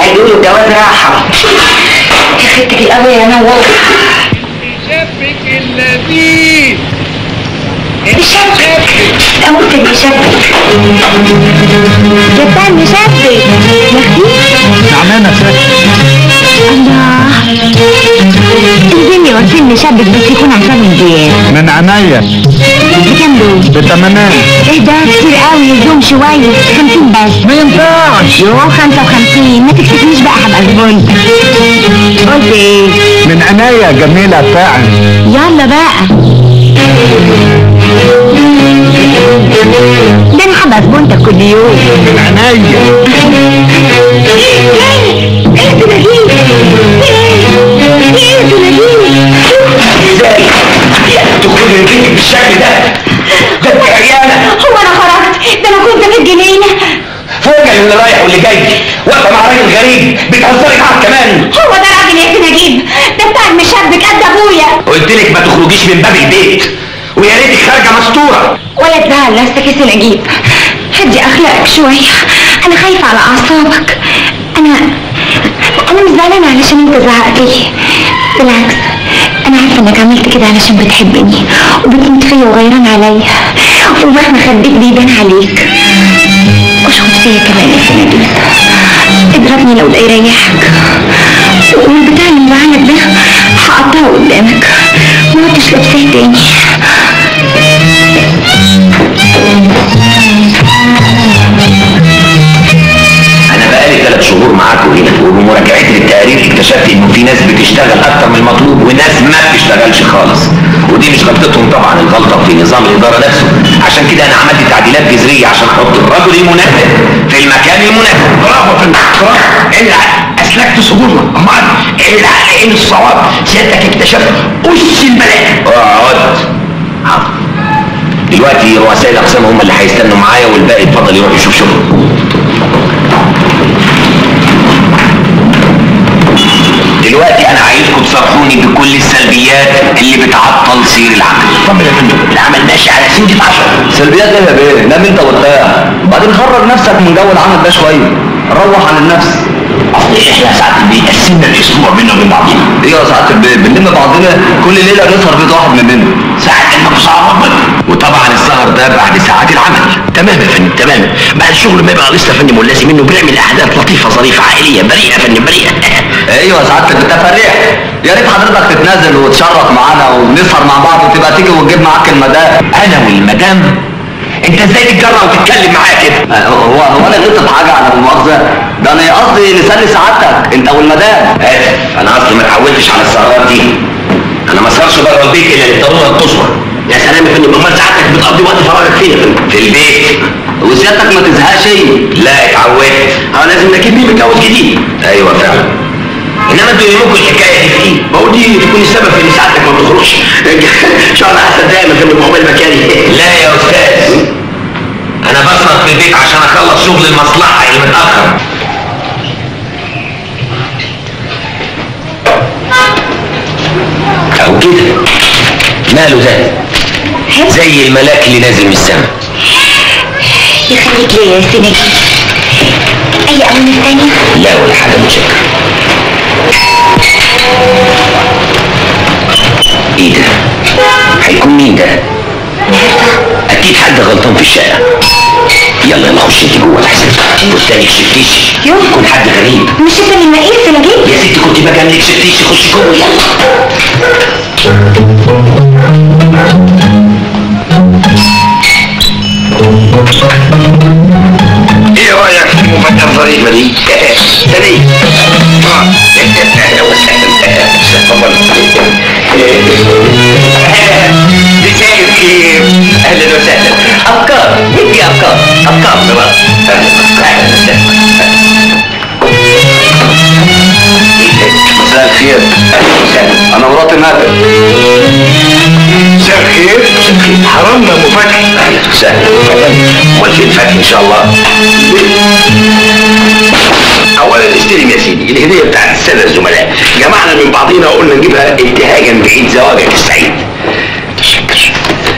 قالوا له جواز راحه يا ختك القوي يا نور شبك اللذيذ يشبك اموت اللي يشبك يا بتاع المشبك يا اختي نعمانة ست الله الدنيا وفين مشبك بس يكون عشان الدين من عينيا بكام دول؟ بتمنان ايه ده كتير قوي يدوم شوية 50 بس ما ينفعش يو 55 ما تكسفنيش بقى هبقى زبونتك قلت ايه؟ من عينيا جميلة فعلا يلا بقى ده انا هبقى زبونتك كل يوم من عينيا ايه ده نجيب ايه ده نجيب ازاي تخرجي من بيتك بالشكل ده ده انت عريانه هو انا خرجت ده انا كنت في الجنينة فوجئ اللي رايح واللي جاي واقفه مع راجل غريب بتهزري معاه كمان هو ده راجل يا سي نجيب ده بتاع المشبك قد ابويا قلت لك ما تخرجيش من باب البيت ويا ريتك خارجه مستوره ولا تزعل نفسك يا سي نجيب هدي اخلاقك شوية انا خايفة على اعصابك انا انا مش زعلانة علشان انت زعقت لي بالعكس انا عارفة انك عملت كده علشان بتحبني وبتموت فيا وغيران عليا ومهما خبيت بيبان عليك اشخط فيا كمان يا سي نجيب اضربني لو ده يريحك والبتاع اللي مزعلك ده هقطعه قدامك ما عدتش لابساه تاني انا بقالي ثلاث شهور معاكم هنا وبمراجعتي للتقارير اكتشفت انه في ناس بتشتغل اكتر من المطلوب وناس ما بتشتغلش خالص ودي مش غلطتهم طبعا الغلطه في نظام الاداره نفسه عشان كده انا عملت تعديلات جذريه عشان احط الرجل المناسب في المكان المناسب برافو في برافو الا اسلكت صدورنا امال الا عين الصواب سيادتك اكتشفت اس البلاء اقعد حاضر. دلوقتي رؤساء الاقسام هم اللي هيستنوا معايا والباقي اتفضل يروح يشوف شغله دلوقتي انا عايزكم تصرحوني بكل السلبيات اللي بتعطل سير العمل اتفضل يا فندم العمل ماشي على سنجة عشرة سلبيات ايه يا بيه نام انت وارتاح بعدين خرج نفسك من جو العمل ده شويه روح عن النفس اصل احنا ساعات بيقسمنا الاسبوع بينا وبين بعضينا ايه يا سعاده البيه بنلم بعضنا كل ليله نسهر بيت واحد مننا ساعات انك صعب وطبعا السهر ده بعد ساعات العمل تمام يا فندم تمام بعد الشغل ما يبقى لسه فندم ولازم منه بنعمل احداث لطيفه ظريفه عائليه بريئه يا فندم بريئه ايوه يا سعاده انت فريح يا ريت حضرتك تتنازل وتشرف معانا ونسهر مع بعض وتبقى تيجي وتجيب معاك المدام انا والمدام انت ازاي تتجرأ وتتكلم معايا كده آه، هو هو انا غلطت في حاجه على المؤاخذه ده انا قصدي نسلي سعادتك انت والمدام اسف انا اصلي ما اتعودتش على السهرات دي انا ما اسهرش بره البيت الا للضروره القصوى يا سلام يا فندم امال ساعتك بتقضي وقت فراغك فين يا فندم في البيت وسيادتك ما تزهقش لا اتعودت اه لازم اكيد مين متجوز جديد ايوه فعلا انما انتوا يهمكم الحكايه دي في ايه؟ ما هو دي تكون السبب في ان ساعتك ما بتخرجش شغل احسن دايما في الموبايل مكاني لا يا استاذ انا بصرف في البيت عشان اخلص شغل المصلحه اللي متاخر او كده ماله ده زي الملاك اللي نازل من السماء يخليك ليا يا سي نجيب اي اوامر تانية لا ولا حاجه متشكر ايه ده هيكون مين ده اكيد حد غلطان في الشقه يلا يلا خش انت جوه احسن والتاني شفتيش يوه. يكون حد غريب مش انت اللي مقيس يا نجيب يا ستي كنت بجاملك شفتيش خش جوه يلا ايه رايك في المفاجاه الظريفه دي؟ سليم اهلا وسهلا تفضل مساء الخير اهلا وسهلا افكار ندي افكار افكار خلاص اهلا وسهلا مساء الخير اهلا وسهلا انا مراتي ماتت مساء الخير حرمنا ابو فتحي اهلا وسهلا اتفضل امال فين فتحي ان شاء الله اولا استلم يا سيدي الهديه بتاعت الساده الزملاء جمعنا من بعضينا وقلنا نجيبها ابتهاجا بعيد زواجك السعيد شكر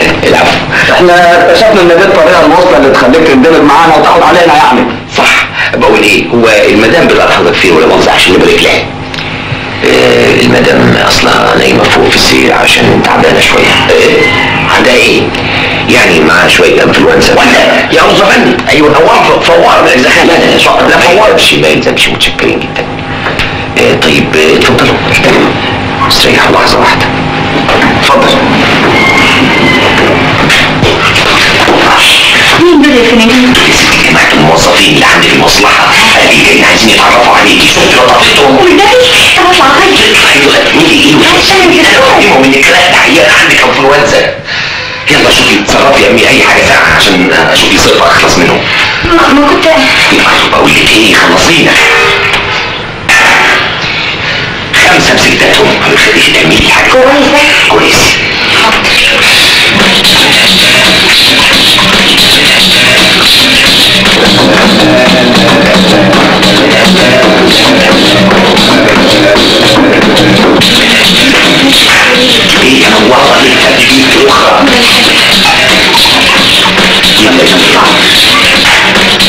العفو احنا اكتشفنا ان دي الطريقه المواصله اللي تخليك تندمج معانا وتاخد علينا يعني صح بقول ايه هو المدام بتاعت حضرتك فين ولا مؤاخذة عشان نبارك لها آه، المدام اصلا نايمة فوق في السرير عشان تعبانة شوية آه، عندها ايه؟ يعني معاها شوية انفلونزا ولا يا أستاذ فندم ايوه هو فوار ما يلزمش لا لا لا لا فوار ما يلزمش متشكرين جدا آه، طيب آه، اتفضلوا استريحوا لحظة واحدة اتفضل مين دول يا فنانين؟ ست جماعة الموظفين اللي عندي في المصلحة قال لي جايين عايزين يتعرفوا عليكي شفت لطافتهم والنبي طب اطلع غير ايوه نيجي ايه عشان كده. افهمهم انك لا عيان عندك انفلونزا يلا شوفي اتصرفي اعملي اي حاجه ساعه عشان اشوف لي صرفه اخلص منهم ما ما كنت بقول لك ايه خلصينا خمسه بستاتهم ما بتخليش تعملي حاجه كويسة كويس ايه انا والله لسه جديد اخرى يلا يلا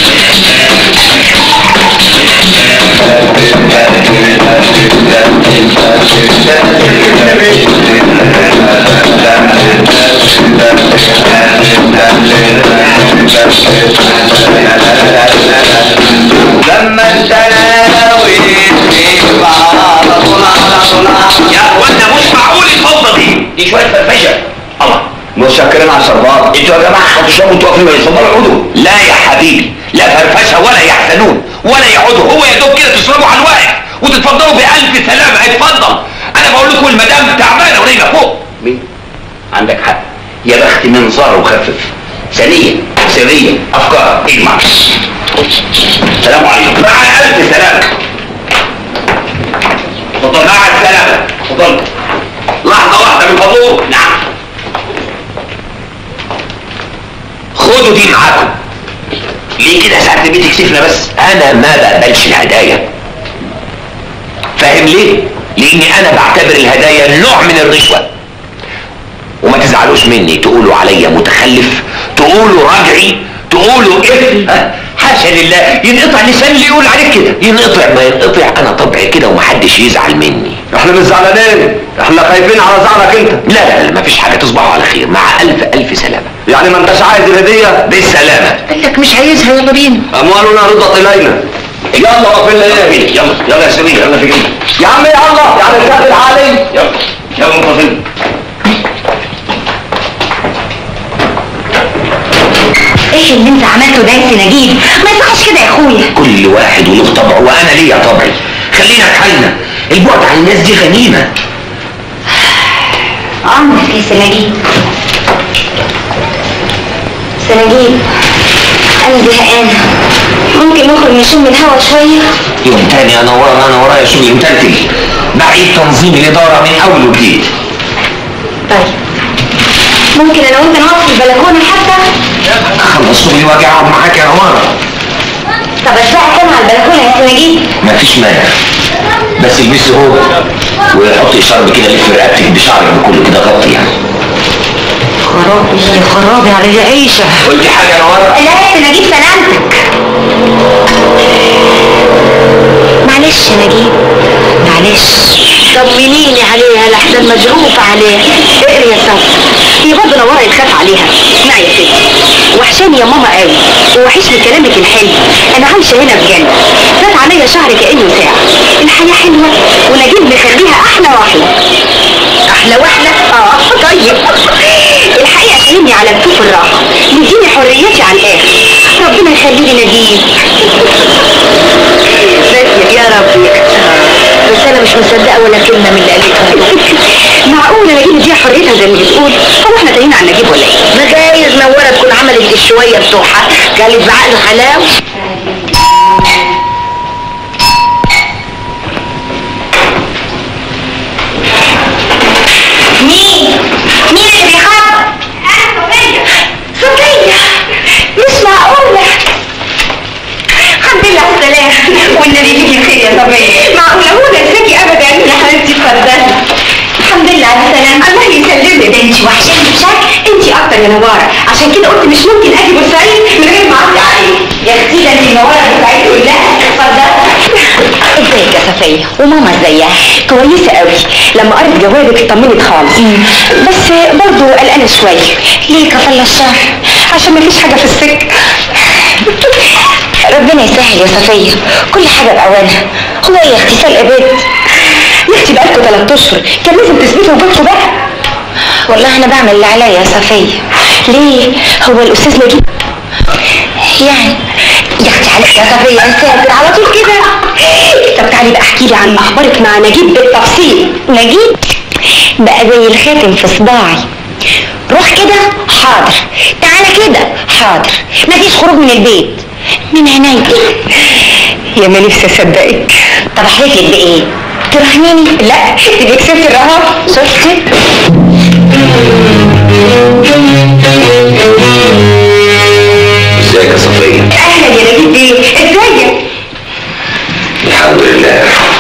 لما انت ناوي تجيب على طول على طول يا اخوانا مش معقول الفوضى دي دي شويه فرفشه الله متشكرين على الشربات انتوا يا جماعه هتشربوا انتوا واقفين اتفضلوا اقعدوا لا يا حبيبي لا فرفشه ولا يحزنون ولا يقعدوا هو يا دوب كده تشربوا على الواقف وتتفضلوا بألف سلامه اتفضل انا بقول لكم المدام تعبانه ونايمه فوق مين عندك حق يا بخت منظار وخفف ثانيا سريا افكار اجمع السلام عليكم مع الف سلامه اتفضل مع السلامه اتفضل لحظه واحده من فضلكم نعم خدوا دي معاكم ليه كده ساعة بيتي تكسفنا بس انا ما بقبلش الهدايا فاهم ليه لاني انا بعتبر الهدايا نوع من الرشوة وما تزعلوش مني تقولوا عليا متخلف تقولوا راجعي تقولوا ايه ها؟ حاشا لله ينقطع لسان اللي يقول عليك كده ينقطع ما ينقطع انا طبعي كده ومحدش يزعل مني احنا مش زعلانين احنا خايفين على زعلك انت لا لا لا مفيش حاجة تصبحوا على خير مع الف الف سلامة يعني ما انتش عايز الهديه بالسلامة قال لك مش عايزها يلا بينا اموالنا ردت الينا يلا وقفنا يلا ايه بينا يلا يلا يا سمير يلا في جنب يا عم يلا يعني الكف العالي يلا يلا مطفل ايه اللي انت عملته ده يا سي نجيب ما يصحش كده يا اخويا كل واحد وله طبعه وانا ليا طبعي خلينا في حالنا البعد عن الناس دي غنيمه عمرك يا سي نجيب سي نجيب انا زهقانه ممكن نخرج نشم الهوا شويه يوم تاني انا ورا انا ورايا شغل متلتل بعيد تنظيم الاداره من اول وجديد طيب ممكن انا وانت نقعد في البلكونه حتى اخلص شغلي واجي اقعد معاك يا نوارة طب اشبعك انا على البلكونه يا سي نجيب مفيش مانع بس البسي هو وحطي شرب كده لف رقبتك بشعرك كله كده غطي يعني خرابي يا خرابي على العيشه قلتي حاجه يا نوارة لا يا سي نجيب سلامتك معلش يا نجيب معلش طمنيني عليها لحسن مجروفة عليها اقري يا سوسة هي برضه نوارة يتخاف عليها اسمعي يا ستي وحشاني يا ماما قوي ووحشني كلامك الحلو انا عايشة هنا في جنة فات عليا شهر كأنه ساعة الحياة حلوة ونجيب مخليها احلى واحلى احلى واحلى اه طيب الحقيقة شايلني على كتوف الراحة مديني حريتي على الاخر ربنا يخليني نجيب بس يا ربي بس انا مش مصدقه ولا كلمه من اللي قالتها معقوله نجيب دي حريتها زي ما بتقول هو احنا تايهين عن نجيب ولا ايه؟ ما جايز نوره تكون عملت الشويه بتوعها قالت بعقله حلاوه مين؟ مين اللي بيخبط؟ انا صفيه صفيه مش معقوله الحمد لله على السلامة والنبي فيكي خير يا صبية معقولة هو نساكي أبدا يا حبيبتي اتفضلي الحمد لله على السلامة الله يسلمك ده انت وحشاني بشكل انت أكتر يا نوارة عشان كده قلت مش ممكن أجي بورسعيد من غير ما أعدي عليك يا أختي ده انت نوارة بورسعيد كلها صفية وماما ازيها كويسة قوي لما قرت جوابك اطمنت خالص بس برضو قلقانة شوية ليه كفل الشهر عشان مفيش حاجة في السكة ربنا يسهل يا صفية كل حاجة بأوانها هو ايه اغتسال اباد يا اختي بقالكوا ثلاث اشهر كان لازم تثبتوا وجودكوا بقى والله انا بعمل اللي عليا يا صفية ليه هو الاستاذ نجيب يعني يا اختي عليك يا صفية يا ساتر على طول كده طب تعالي بقى احكي لي عن اخبارك مع نجيب بالتفصيل نجيب بقى زي الخاتم في صباعي روح كده حاضر تعالى كده حاضر مفيش خروج من البيت من عينيا يا ما نفسي اصدقك طب احلف لك بايه تراهنيني لا تبقى كسبت الرهان شفتي ازيك يا صفية اهلا يا نجيب بيه ازيك الحمد لله